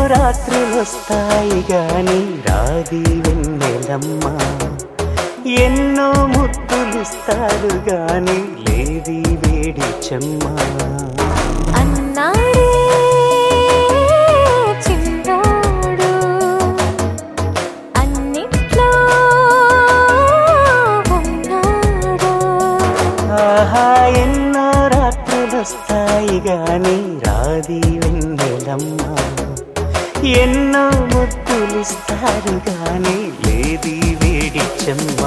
రాత్రులొస్తాయి గాని రాది వెన్నెలమ్మ ఎన్నో ముద్దులిస్తారు గాని లేది వేడి చెమ్మ అన్నాడే చిన్నోడు అన్నిట్లో ఉన్నాడు ఆహా ఎన్నో రాత్రులొస్తాయి గాని రాది వెన్నెలమ్మ ఎన్నో ముద్దులిస్తారు గాని లేది వేడి చెమ్మ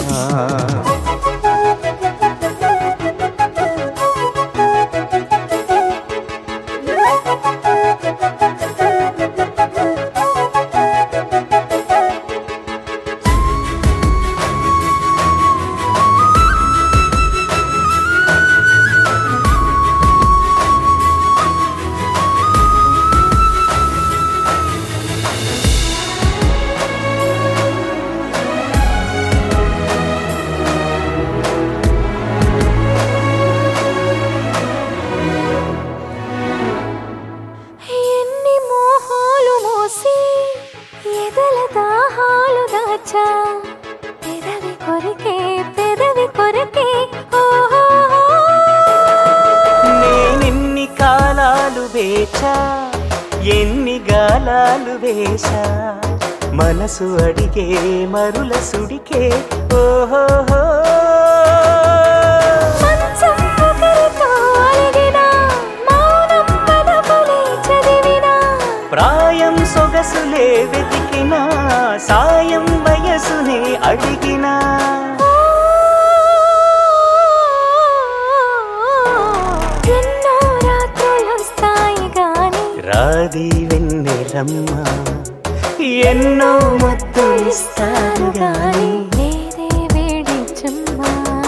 ఎన్ని మోహాలు మోసి ఎదల దాహాలు దాచా పెదవి కొరికే పెదవి కొరికే ఓహో నేనెన్ని కాలాలు వేచా ఎన్ని గాలాలు వేశా మనసు అడిగే మరుల సుడికే ఓహో మంచం ఒకరితో అలిగినా మౌనం పదములే చదివినా ప్రాయం సొగసులే వెతికినా సాయం వయసునే అడిగినా ఎన్నో రాత్రులొస్తాయి గాని రాది వెన్నెలమ్మ ఎన్నో ముద్దులిస్తారు గాని లేదే వేడి చెమ్మా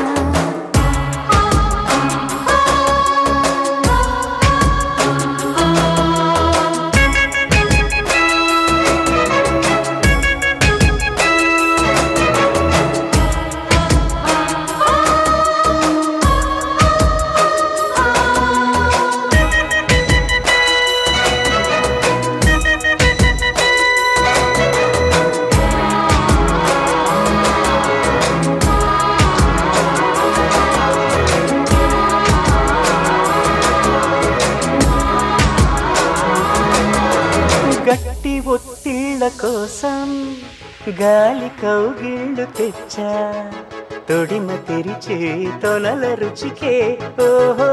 గట్టి ఒత్తిళ్ళ కోసం గాలి కౌగిళ్ళు తెచ్చా తొడిమ తెరిచే తొలల రుచికే ఓహో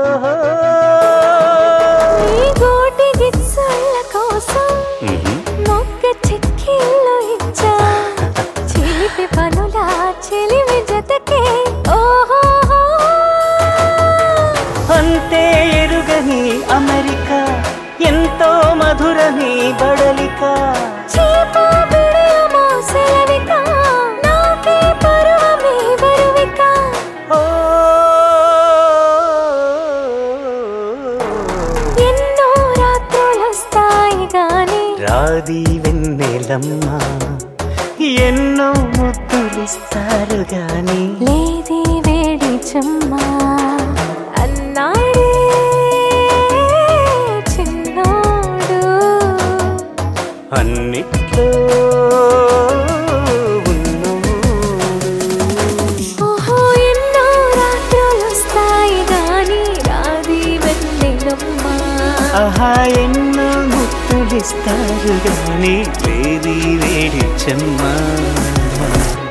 ఈ గోటి గిచ్చుల కోసం మొగ్గ చిక్కిళ్ళు ఇచ్చా చిలిపి పనుల చెలిమి జతకే ఓహో అంతే ఎరుగని అమెరిక ఎంతో మధురని బడలిక చీపు బిడియమో సెలవిక నాకే పరువమే బరువిక ఓ ఎన్నో రాత్రులొస్తాయి గాని రాది వెన్నెలమ్మ ఎన్నో ముద్దులిస్తారు గాని లేది వేడి చెమ్మా అన్నాడే చిన్నోడు అన్నిట్లో ఉన్నోడు. ఓహో ఎన్నో రాత్రులొస్తాయి గాని రాది వెన్నెలమ్మా ఆహా ఎన్నో ముద్దులిస్తారు గాని లేది వేడి చెమ్మ